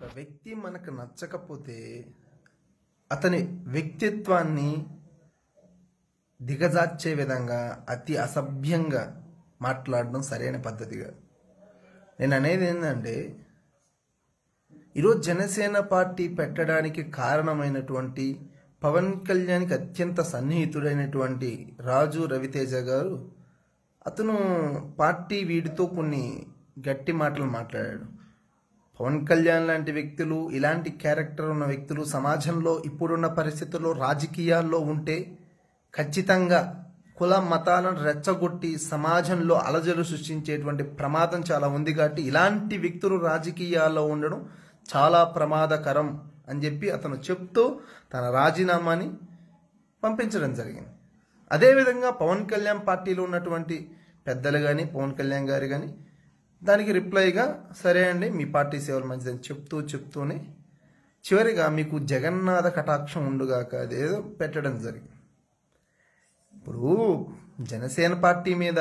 ఒక వ్యక్తి మనకు నచ్చకపోతే అతని వ్యక్తిత్వాన్ని దిగజార్చే విధంగా అతి అసభ్యంగా మాట్లాడడం సరైన పద్ధతిగా నేను అనేది ఏంటంటే ఈరోజు జనసేన పార్టీ పెట్టడానికి కారణమైనటువంటి పవన్ కళ్యాణ్కి అత్యంత సన్నిహితుడైనటువంటి రాజు రవితేజ గారు అతను పార్టీ వీడితో కొన్ని గట్టి మాటలు మాట్లాడాడు పవన్ కళ్యాణ్ లాంటి వ్యక్తులు ఇలాంటి క్యారెక్టర్ ఉన్న వ్యక్తులు సమాజంలో ఇప్పుడున్న పరిస్థితుల్లో రాజకీయాల్లో ఉంటే ఖచ్చితంగా కుల మతాలను రెచ్చగొట్టి సమాజంలో అలజలు సృష్టించేటువంటి ప్రమాదం చాలా ఉంది కాబట్టి ఇలాంటి వ్యక్తులు రాజకీయాల్లో ఉండడం చాలా ప్రమాదకరం అని చెప్పి అతను చెప్తూ తన రాజీనామాని పంపించడం జరిగింది అదేవిధంగా పవన్ కళ్యాణ్ పార్టీలో ఉన్నటువంటి పెద్దలు కానీ పవన్ కళ్యాణ్ గారు కానీ దానికి రిప్లైగా సరే అండి మీ పార్టీ సేవలు మంచిదని చెప్తూ చెప్తూనే చివరిగా మీకు జగన్నాథ కటాక్షం ఉండుగాక అదేదో పెట్టడం జరిగింది ఇప్పుడు జనసేన పార్టీ మీద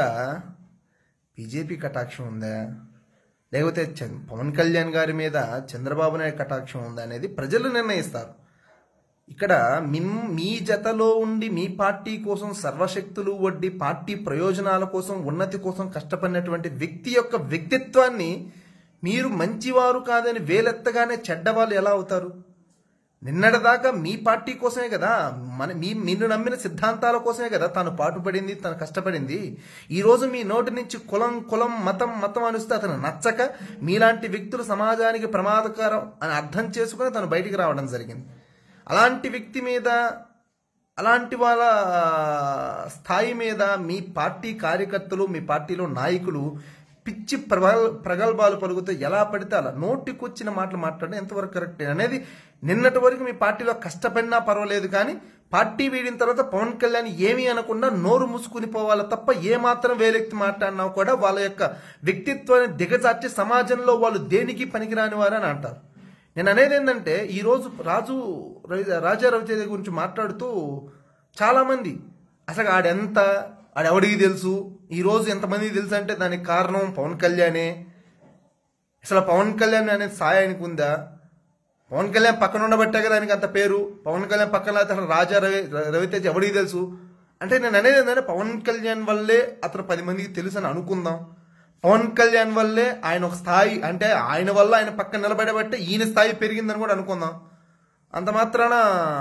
బీజేపీ కటాక్షం ఉందా లేకపోతే చంద్ర పవన్ కళ్యాణ్ గారి మీద చంద్రబాబు నాయుడు కటాక్షం ఉందా అనేది ప్రజలు నిర్ణయిస్తారు ఇక్కడ మిమ్ మీ జతలో ఉండి మీ పార్టీ కోసం సర్వశక్తులు వడ్డి పార్టీ ప్రయోజనాల కోసం ఉన్నతి కోసం కష్టపడినటువంటి వ్యక్తి యొక్క వ్యక్తిత్వాన్ని మీరు మంచివారు కాదని వేలెత్తగానే చెడ్డవాళ్ళు ఎలా అవుతారు నిన్నటిదాకా మీ పార్టీ కోసమే కదా మన మీ నిన్ను నమ్మిన సిద్ధాంతాల కోసమే కదా తాను పాటుపడింది తను కష్టపడింది ఈరోజు మీ నోటి నుంచి కులం కులం మతం మతం అనిస్తే అతను నచ్చక మీలాంటి వ్యక్తులు సమాజానికి ప్రమాదకరం అని అర్థం చేసుకుని తను బయటికి రావడం జరిగింది అలాంటి వ్యక్తి మీద అలాంటి వాళ్ళ స్థాయి మీద మీ పార్టీ కార్యకర్తలు మీ పార్టీలో నాయకులు పిచ్చి ప్రగల్ ప్రగల్భాలు పలుకుతూ ఎలా పడితే అలా నోటికొచ్చిన మాటలు మాట్లాడడం ఎంతవరకు కరెక్ట్ అనేది నిన్నటి వరకు మీ పార్టీలో కష్టపడినా పర్వాలేదు కానీ పార్టీ వీడిన తర్వాత పవన్ కళ్యాణ్ ఏమీ అనకుండా నోరు మూసుకుని పోవాలి తప్ప ఏ మాత్రం వేలెక్తి మాట్లాడినా కూడా వాళ్ళ యొక్క వ్యక్తిత్వాన్ని దిగజార్చి సమాజంలో వాళ్ళు దేనికి పనికిరాని వారు అని అంటారు నేను అనేది ఏంటంటే ఈరోజు రాజు రవి రాజా రవితేజ గురించి మాట్లాడుతూ చాలామంది అసలు ఆడెంత ఆడెవడికి తెలుసు ఈరోజు ఎంతమందికి తెలుసు అంటే దానికి కారణం పవన్ కళ్యాణే అసలు పవన్ కళ్యాణ్ అనేది సాయానికి ఉందా పవన్ కళ్యాణ్ పక్కన ఉండబట్టే కదా దానికి అంత పేరు పవన్ కళ్యాణ్ పక్కన లేకపోతే అసలు రాజా రవి రవితేజ ఎవడికి తెలుసు అంటే నేను అనేది ఏంటంటే పవన్ కళ్యాణ్ వల్లే అతను పది మందికి తెలుసు అని అనుకుందాం పవన్ కళ్యాణ్ వల్లే ఆయన ఒక స్థాయి అంటే ఆయన వల్ల ఆయన పక్కన నిలబడబట్టే ఈయన స్థాయి పెరిగిందని కూడా అనుకుందాం అంత మాత్రాన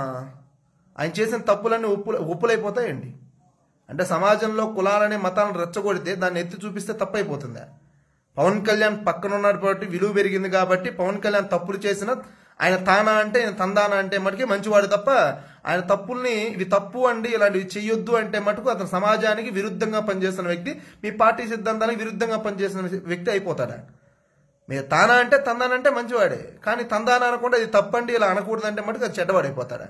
ఆయన చేసిన తప్పులన్నీ ఒప్పులు ఒప్పులైపోతాయండి అంటే సమాజంలో కులాలని మతాలను రెచ్చగొడితే దాన్ని ఎత్తి చూపిస్తే తప్పైపోతుందా పవన్ కళ్యాణ్ పక్కన ఉన్నాడు కాబట్టి విలువ పెరిగింది కాబట్టి పవన్ కళ్యాణ్ తప్పులు చేసిన ఆయన తానా అంటే ఆయన తందానా అంటే మటుకి మంచివాడు తప్ప ఆయన తప్పుల్ని ఇవి తప్పు అండి ఇలాంటివి చెయ్యొద్దు అంటే మటుకు అతను సమాజానికి విరుద్ధంగా పనిచేస్తున్న వ్యక్తి మీ పార్టీ సిద్ధాంతానికి విరుద్ధంగా పనిచేసిన వ్యక్తి అయిపోతాడా మీరు తానా అంటే తందానంటే మంచివాడే కానీ తందానా అనకుండా ఇది తప్పండి ఇలా అనకూడదంటే మటుకు అది చెడ్డవాడైపోతాడా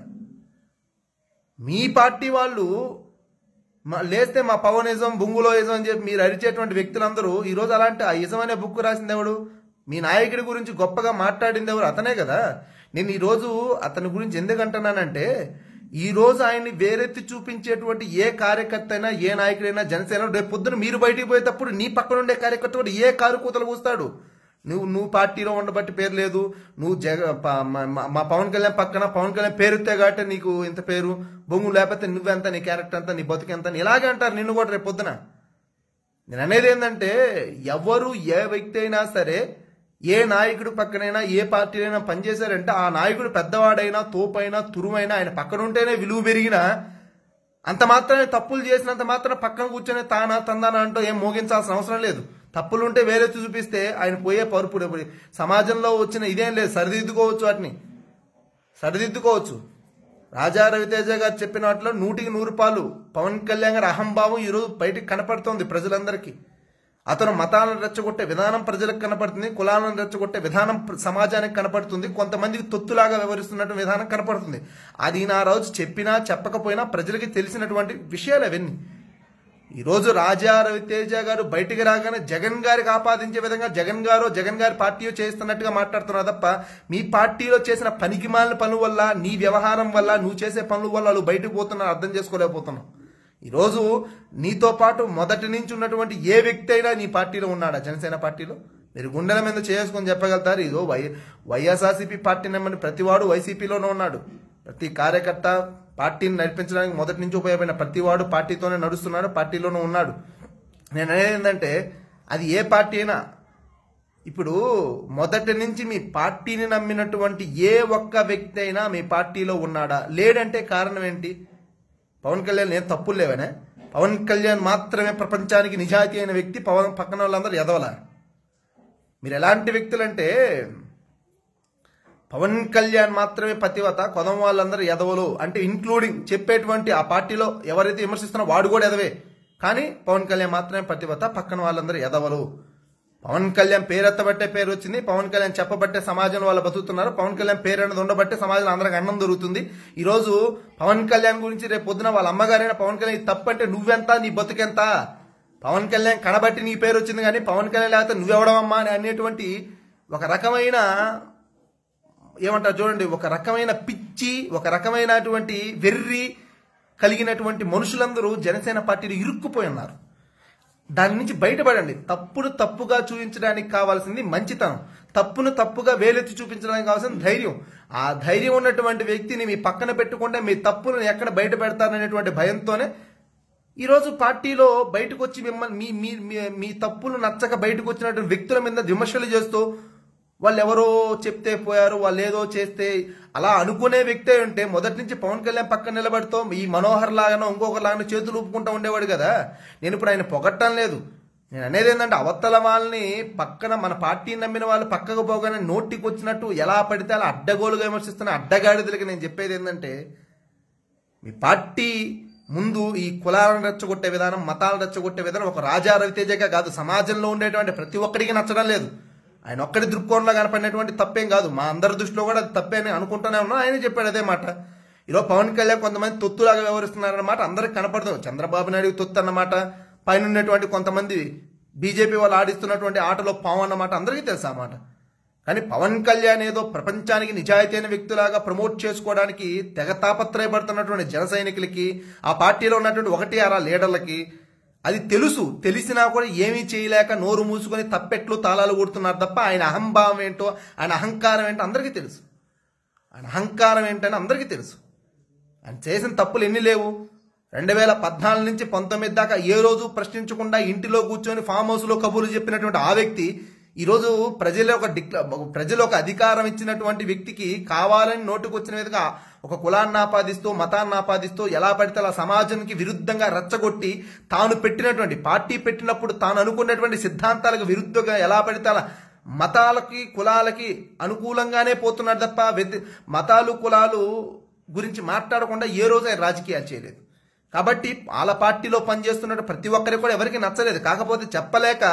మీ పార్టీ వాళ్ళు మా లేస్తే మా పవనిజం బొంగులో ఇజం అని చెప్పి మీరు అరిచేటువంటి వ్యక్తులందరూ ఈరోజు అలాంటి ఆ ఇజం అనే బుక్ రాసింది ఎవడు మీ నాయకుడి గురించి గొప్పగా మాట్లాడింది ఎవరు అతనే కదా నేను ఈరోజు అతని గురించి ఎందుకంటున్నానంటే ఈ రోజు ఆయన్ని వేరెత్తి చూపించేటువంటి ఏ కార్యకర్త అయినా ఏ నాయకుడైనా జనసేన రేపు పొద్దున మీరు బయటికి పోయేటప్పుడు నీ పక్కన ఉండే కార్యకర్త కూడా ఏ కారు కూతలు కూస్తాడు నువ్వు నువ్వు పార్టీలో ఉండబట్టి పేరు లేదు నువ్వు జగ ప- మా- మా- మా పవన్ కళ్యాణ్ పక్కన పవన్ కళ్యాణ్ పేరుతే కాబట్టి నీకు ఇంత పేరు బొంగు లేకపోతే నువ్వెంత నీ క్యారెక్టర్ అంతా నీ బతుకెంత అని ఇలాగే అంటారు నిన్ను కూడా రేపు పొద్దున నేను అనేది ఏంటంటే ఎవరు ఏ వ్యక్తి అయినా సరే ఏ నాయకుడు పక్కనైనా ఏ పార్టీలైనా పనిచేశారంటే ఆ నాయకుడు పెద్దవాడైనా తోపైనా తురుమైనా ఆయన పక్కన ఉంటేనే విలువ పెరిగినా అంత మాత్రమే తప్పులు చేసినంత మాత్రం పక్కన కూర్చొని తానా తందానా అంటూ ఏం మోగించాల్సిన అవసరం లేదు తప్పులు ఉంటే వేరే చూపిస్తే ఆయన పోయే పరుపుడు ఇప్పుడు సమాజంలో వచ్చిన ఇదేం లేదు సరిదిద్దుకోవచ్చు వాటిని సరిదిద్దుకోవచ్చు రాజా రవితేజ గారు చెప్పిన వాటిలో నూటికి నూరు పాలు పవన్ కళ్యాణ్ గారి అహంభావం ఈరోజు బయటికి కనపడుతోంది ప్రజలందరికీ అతను మతాలను రెచ్చగొట్టే విధానం ప్రజలకు కనపడుతుంది కులాలను రెచ్చగొట్టే విధానం ప్ర- సమాజానికి కనపడుతుంది కొంతమందికి తొత్తులాగా వ్యవహరిస్తున్నట్టు విధానం కనపడుతుంది అది నా రోజు చెప్పినా చెప్పకపోయినా ప్రజలకి తెలిసినటువంటి విషయాలు అవన్నీ ఈరోజు రాజా రవితేజ గారు బయటికి రాగానే జగన్ గారికి ఆపాదించే విధంగా జగన్ గారు జగన్ గారి పార్టీ చేస్తున్నట్టుగా మాట్లాడుతున్నారు తప్ప మీ పార్టీలో చేసిన పనికిమాలిన పనుల వల్ల నీ వ్యవహారం వల్ల నువ్వు చేసే పనుల వల్ల వాళ్ళు బయటకు పోతున్నారు అర్థం చేసుకోలేకపోతున్నావు ఈరోజు నీతో పాటు మొదటి నుంచి ఉన్నటువంటి ఏ వ్యక్తి అయినా నీ పార్టీలో ఉన్నాడా జనసేన పార్టీలో మీరు గుండెల మీద చేసుకొని చెప్పగలుగుతారు ఇదో వై వైఎస్ఆర్సీపీ పార్టీ నెంబర్ ప్రతివాడు వైసీపీలోనే ఉన్నాడు ప్రతి కార్యకర్త పార్టీని నడిపించడానికి మొదటి నుంచి ఉపయోగపడిన ప్రతివాడు పార్టీతోనే నడుస్తున్నాడు పార్టీలోనే ఉన్నాడు నేను అనేది ఏంటంటే అది ఏ పార్టీ అయినా ఇప్పుడు మొదటి నుంచి మీ పార్టీని నమ్మినటువంటి ఏ ఒక్క వ్యక్తి అయినా మీ పార్టీలో ఉన్నాడా లేడంటే కారణం ఏంటి పవన్ కళ్యాణ్ ఏం తప్పులు లేవనే పవన్ కళ్యాణ్ మాత్రమే ప్రపంచానికి నిజాయితీ అయిన వ్యక్తి పవన్ పక్కన వాళ్ళందరూ ఎదవలా మీరు ఎలాంటి వ్యక్తులంటే పవన్ కళ్యాణ్ మాత్రమే పతివత కొదం వాళ్ళందరూ ఎదవలు అంటే ఇంక్లూడింగ్ చెప్పేటువంటి ఆ పార్టీలో ఎవరైతే విమర్శిస్తున్నారో వాడు కూడా ఎదవే కానీ పవన్ కళ్యాణ్ మాత్రమే పతివత పక్కన వాళ్ళందరూ ఎదవలు పవన్ కళ్యాణ్ పేరెత్తబట్టే పేరు వచ్చింది పవన్ కళ్యాణ్ చెప్పబట్టే సమాజంలో వాళ్ళు బతుకుతున్నారు పవన్ కళ్యాణ్ పేరు అనేది ఉండబట్టే సమాజంలో అందరికి అన్నం దొరుకుతుంది ఈ రోజు పవన్ కళ్యాణ్ గురించి రేపు పొద్దున వాళ్ళ అమ్మగారైన పవన్ కళ్యాణ్ ఇది తప్పంటే నువ్వెంత నీ బతుకెంత పవన్ కళ్యాణ్ కనబట్టి నీ పేరు వచ్చింది కానీ పవన్ కళ్యాణ్ లేకపోతే నువ్వెవడమమ్మా అని అనేటువంటి ఒక రకమైన ఏమంటారు చూడండి ఒక రకమైన పిచ్చి ఒక రకమైనటువంటి వెర్రి కలిగినటువంటి మనుషులందరూ జనసేన పార్టీలో ఇరుక్కుపోయి ఉన్నారు దాని నుంచి బయటపడండి తప్పును తప్పుగా చూపించడానికి కావాల్సింది మంచితనం తప్పును తప్పుగా వేలెత్తి చూపించడానికి కావాల్సిన ధైర్యం ఆ ధైర్యం ఉన్నటువంటి వ్యక్తిని మీ పక్కన పెట్టుకుంటే మీ తప్పును ఎక్కడ బయట పెడతారనేటువంటి భయంతోనే ఈరోజు పార్టీలో బయటకు వచ్చి మిమ్మల్ని మీ మీ మీ- మీ తప్పులు నచ్చక బయటకు వచ్చినటువంటి వ్యక్తుల మీద విమర్శలు చేస్తూ వాళ్ళు ఎవరో చెప్తే పోయారు వాళ్ళు ఏదో చేస్తే అలా అనుకునే వ్యక్తే ఉంటే మొదటి నుంచి పవన్ కళ్యాణ్ పక్కన నిలబడుతూ ఈ మనోహర్ లాగానో ఇంకొకలాగానో చేతులు ఊపుకుంటూ ఉండేవాడు కదా నేను ఇప్పుడు ఆయన పొగట్టం లేదు నేను అనేది ఏంటంటే అవతల వాళ్ళని పక్కన మన పార్టీని నమ్మిన వాళ్ళు పక్కకు పోగానే నోటికి వచ్చినట్టు ఎలా పడితే అలా అడ్డగోలుగా విమర్శిస్తున్న అడ్డగాడిదలకి నేను చెప్పేది ఏంటంటే మీ పార్టీ ముందు ఈ కులాలను రెచ్చగొట్టే విధానం మతాలను రెచ్చగొట్టే విధానం ఒక రాజా రవితేజగా కాదు సమాజంలో ఉండేటువంటి ప్రతి ఒక్కడికి నచ్చడం లేదు ఆయన ఒక్కడి దృక్కోణంలో కనపడినటువంటి తప్పేం కాదు మా అందరి దృష్టిలో కూడా అది తప్పే అని అనుకుంటూనే ఉన్నాం ఆయన చెప్పాడు అదే మాట ఈరోజు పవన్ కళ్యాణ్ కొంతమంది తొత్తులాగా వ్యవహరిస్తున్నారన్నమాట అందరికి కనపడుతుంది చంద్రబాబు నాయుడు తొత్తు అన్నమాట పైన ఉన్నటువంటి కొంతమంది బీజేపీ వాళ్ళు ఆడిస్తున్నటువంటి ఆటలో పావు అన్నమాట అందరికీ తెలుసు ఆ మాట కానీ పవన్ కళ్యాణ్ ఏదో ప్రపంచానికి నిజాయితీ అయిన వ్యక్తులాగా ప్రమోట్ చేసుకోవడానికి తెగ తాపత్రయపడుతున్నటువంటి జన సైనికులకి ఆ పార్టీలో ఉన్నటువంటి ఒకటి అరా లీడర్లకి అది తెలుసు తెలిసినా కూడా ఏమీ చేయలేక నోరు మూసుకొని తప్పెట్లు తాళాలు కొడుతున్నారు తప్ప ఆయన అహంభావం ఏంటో ఆయన అహంకారం ఏంటో అందరికీ తెలుసు ఆయన అహంకారం ఏంటని అందరికీ తెలుసు ఆయన చేసిన తప్పులు ఎన్ని లేవు రెండు వేల పద్నాలుగు నుంచి పంతొమ్మిది దాకా ఏ రోజు ప్రశ్నించకుండా ఇంటిలో కూర్చొని ఫామ్ హౌస్లో కబుర్లు చెప్పినటువంటి ఆ వ్యక్తి ఈరోజు ప్రజల ఒక డిక్ల ప్రజలు ఒక అధికారం ఇచ్చినటువంటి వ్యక్తికి కావాలని నోటుకు వచ్చిన విధంగా ఒక కులాన్ని ఆపాదిస్తూ మతాన్ని ఆపాదిస్తూ ఎలా పడితే అలా సమాజానికి విరుద్ధంగా రెచ్చగొట్టి తాను పెట్టినటువంటి పార్టీ పెట్టినప్పుడు తాను అనుకున్నటువంటి సిద్ధాంతాలకు విరుద్ధంగా ఎలా పడితే అలా మతాలకి కులాలకి అనుకూలంగానే పోతున్నాడు తప్ప వ్యతి మతాలు కులాలు గురించి మాట్లాడకుండా ఏ రోజు ఆయన రాజకీయాలు చేయలేదు కాబట్టి వాళ్ళ పార్టీలో పనిచేస్తున్న ప్రతి ఒక్కరికి కూడా ఎవరికి నచ్చలేదు కాకపోతే చెప్పలేక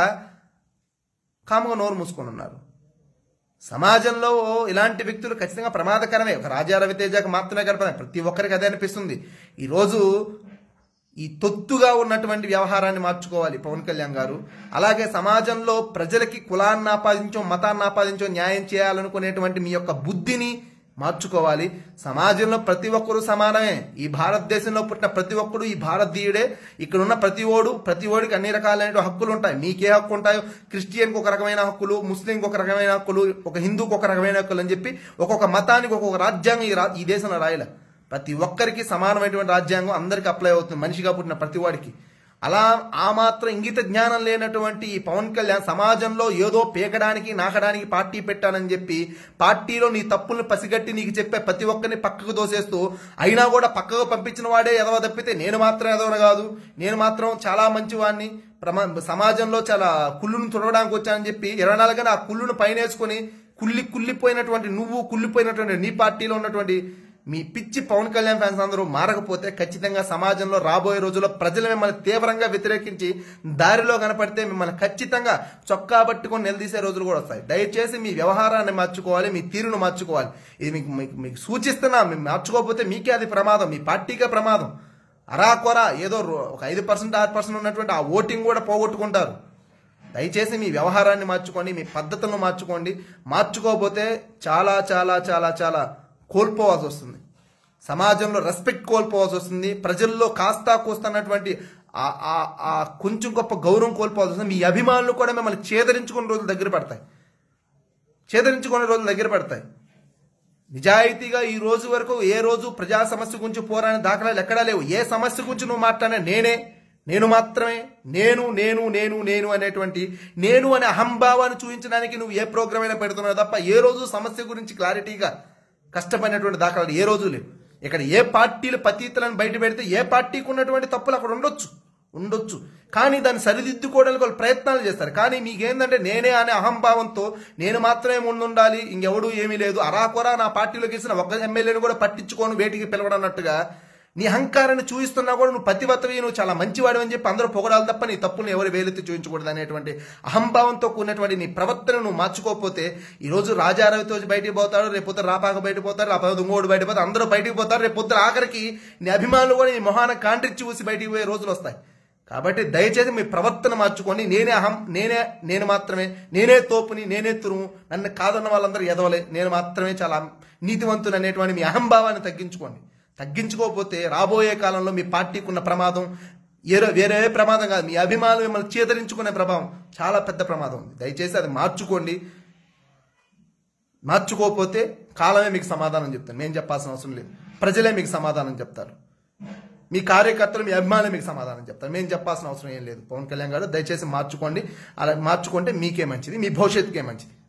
కాముగా నోరు మూసుకొని ఉన్నారు సమాజంలో ఇలాంటి వ్యక్తులు ఖచ్చితంగా ప్రమాదకరమే ఒక రాజా రవితేజకు మాత్రమే కనపడ ప్రతి ఒక్కరికి అదే అనిపిస్తుంది ఈరోజు ఈ తొత్తుగా ఉన్నటువంటి వ్యవహారాన్ని మార్చుకోవాలి పవన్ కళ్యాణ్ గారు అలాగే సమాజంలో ప్రజలకి కులాన్ని ఆపాదించో మతాన్ని ఆపాదించో న్యాయం చేయాలనుకునేటువంటి మీ యొక్క బుద్ధిని మార్చుకోవాలి సమాజంలో ప్రతి ఒక్కరూ సమానమే ఈ భారతదేశంలో పుట్టిన ప్రతి ఒక్కడు ఈ భారతీయుడే ఇక్కడ ఉన్న ప్రతి ఓడు ప్రతి ఓడికి అన్ని రకాలైన హక్కులు ఉంటాయి మీకే హక్కు ఉంటాయో క్రిస్టియన్కి ఒక రకమైన హక్కులు ముస్లింకి ఒక రకమైన హక్కులు ఒక హిందూకి ఒక రకమైన హక్కులు అని చెప్పి ఒక్కొక్క మతానికి ఒక్కొక్క రాజ్యాంగం ఈ రా- ఈ దేశంలో రాయలే ప్రతి ఒక్కరికి సమానమైనటువంటి రాజ్యాంగం అందరికి అప్లై అవుతుంది మనిషిగా పుట్టిన ప్రతి వాడికి అలా ఆ మాత్రం ఇంగిత జ్ఞానం లేనటువంటి ఈ పవన్ కళ్యాణ్ సమాజంలో ఏదో పీకడానికి నాకడానికి పార్టీ పెట్టానని చెప్పి పార్టీలో నీ తప్పుల్ని పసిగట్టి నీకు చెప్పే ప్రతి ఒక్కరిని పక్కకు దోసేస్తూ అయినా కూడా పక్కకు పంపించిన వాడే ఎదవ తప్పితే నేను మాత్రం ఎదవను కాదు నేను మాత్రం చాలా మంచివాడిని ప్రమా సమాజంలో చాలా కుళ్ళును తుడవడానికి వచ్చానని చెప్పి ఇరవై నాలుగున ఆ కుళ్ళును పైనేసుకొని కుళ్ళి కుళ్ళిపోయినటువంటి నువ్వు కుళ్ళిపోయినటువంటి నీ పార్టీలో ఉన్నటువంటి మీ పిచ్చి పవన్ కళ్యాణ్ ఫ్యాన్స్ అందరూ మారకపోతే ఖచ్చితంగా సమాజంలో రాబోయే రోజుల్లో ప్రజలు మిమ్మల్ని తీవ్రంగా వ్యతిరేకించి దారిలో కనపడితే మిమ్మల్ని ఖచ్చితంగా చొక్కా పట్టుకొని నిలదీసే రోజులు కూడా వస్తాయి దయచేసి మీ వ్యవహారాన్ని మార్చుకోవాలి మీ తీరును మార్చుకోవాలి ఇది మీకు మీకు మీకు సూచిస్తున్నా మీరు మార్చుకోకపోతే మీకే అది ప్రమాదం మీ పార్టీకే ప్రమాదం అరాకొర ఏదో రో- ఒక ఐదు పర్సెంట్ ఆరు పర్సెంట్ ఉన్నటువంటి ఆ ఓటింగ్ కూడా పోగొట్టుకుంటారు దయచేసి మీ వ్యవహారాన్ని మార్చుకోండి మీ పద్ధతులను మార్చుకోండి మార్చుకోకపోతే చాలా చాలా చాలా చాలా కోల్పోవాల్సి వస్తుంది సమాజంలో రెస్పెక్ట్ కోల్పోవాల్సి వస్తుంది ప్రజల్లో కాస్తా కూస్తున్నటువంటి ఆ- ఆ- ఆ కొంచెం గొప్ప గౌరవం కోల్పోవాల్సి వస్తుంది. మీ అభిమానులు కూడా మిమ్మల్ని చేదరించుకునే రోజులు దగ్గర పడతాయి చేదరించుకునే రోజులు దగ్గర పడతాయి నిజాయితీగా ఈ రోజు వరకు ఏ రోజు ప్రజా సమస్య గురించి పోరాని దాఖలాలు ఎక్కడా లేవు ఏ సమస్య గురించి నువ్వు మాట్లాడినా నేనే నేను మాత్రమే నేను నేను నేను నేను అనేటువంటి నేను అనే అహంభావాన్ని చూపించడానికి నువ్వు ఏ ప్రోగ్రామ్ అయినా పెడుతున్నావు తప్ప ఏ రోజు సమస్య గురించి క్లారిటీగా కష్టపడినటువంటి దాఖలాలు ఏ రోజు లేవు ఇక్కడ ఏ పార్టీలు పతీతలను బయట పెడితే ఏ పార్టీకి ఉన్నటువంటి తప్పులు అక్కడ ఉండొచ్చు ఉండొచ్చు కానీ దాన్ని సరిదిద్దుకోవడానికి వాళ్ళు ప్రయత్నాలు చేస్తారు కానీ మీకేందంటే నేనే అనే అహంభావంతో నేను మాత్రమే ముందుండాలి ఇంకెవడు ఏమీ లేదు అరాకొరా నా పార్టీలో గెలిచిన ఒక్క ఎమ్మెల్యేని కూడా పట్టించుకోను వేటికి పిలవడన్నట్టుగా నీ అహంకారాన్ని చూపిస్తున్నా కూడా నువ్వు పతివతవి నువ్వు చాలా మంచివాడు అని చెప్పి అందరూ పొగడాలి తప్ప నీ తప్పును ఎవరు వేలెత్తి చూపించకూడదు అనేటువంటి అహంభావంతో కూడినటువంటి నీ ప్రవర్తన నువ్వు మార్చుకోకపోతే ఈ రోజు రాజారవితో బయటికి పోతాడు రేపు పొద్దున రాపాక బయటకు పోతారు రేపు ఇంకోటి బయటకు పోతారు అందరూ బయటికి పోతారు రేపు పొద్దున ఆఖరికి నీ అభిమానులు కూడా నీ మొహాన కాంట్రిచ్చి చూసి బయటికి పోయే రోజులు వస్తాయి కాబట్టి దయచేసి మీ ప్రవర్తన మార్చుకొని నేనే అహం నేనే నేను మాత్రమే నేనే తోపుని నేనే తురుము నన్ను కాదన్న వాళ్ళందరూ ఎదవలే నేను మాత్రమే చాలా నీతివంతుని అనేటువంటి మీ అహంభావాన్ని తగ్గించుకోండి తగ్గించుకోకపోతే రాబోయే కాలంలో మీ పార్టీకి ఉన్న ప్రమాదం ఏరో వేరే ప్రమాదం కాదు మీ అభిమానులు మిమ్మల్ని చేదరించుకునే ప్రభావం చాలా పెద్ద ప్రమాదం ఉంది దయచేసి అది మార్చుకోండి మార్చుకోకపోతే కాలమే మీకు సమాధానం చెప్తాను నేను చెప్పాల్సిన అవసరం లేదు ప్రజలే మీకు సమాధానం చెప్తారు మీ కార్యకర్తలు మీ అభిమానులు మీకు సమాధానం చెప్తారు మేము చెప్పాల్సిన అవసరం ఏం లేదు పవన్ కళ్యాణ్ గారు దయచేసి మార్చుకోండి అలా మార్చుకుంటే మీకే మంచిది మీ భవిష్యత్తుకే మంచిది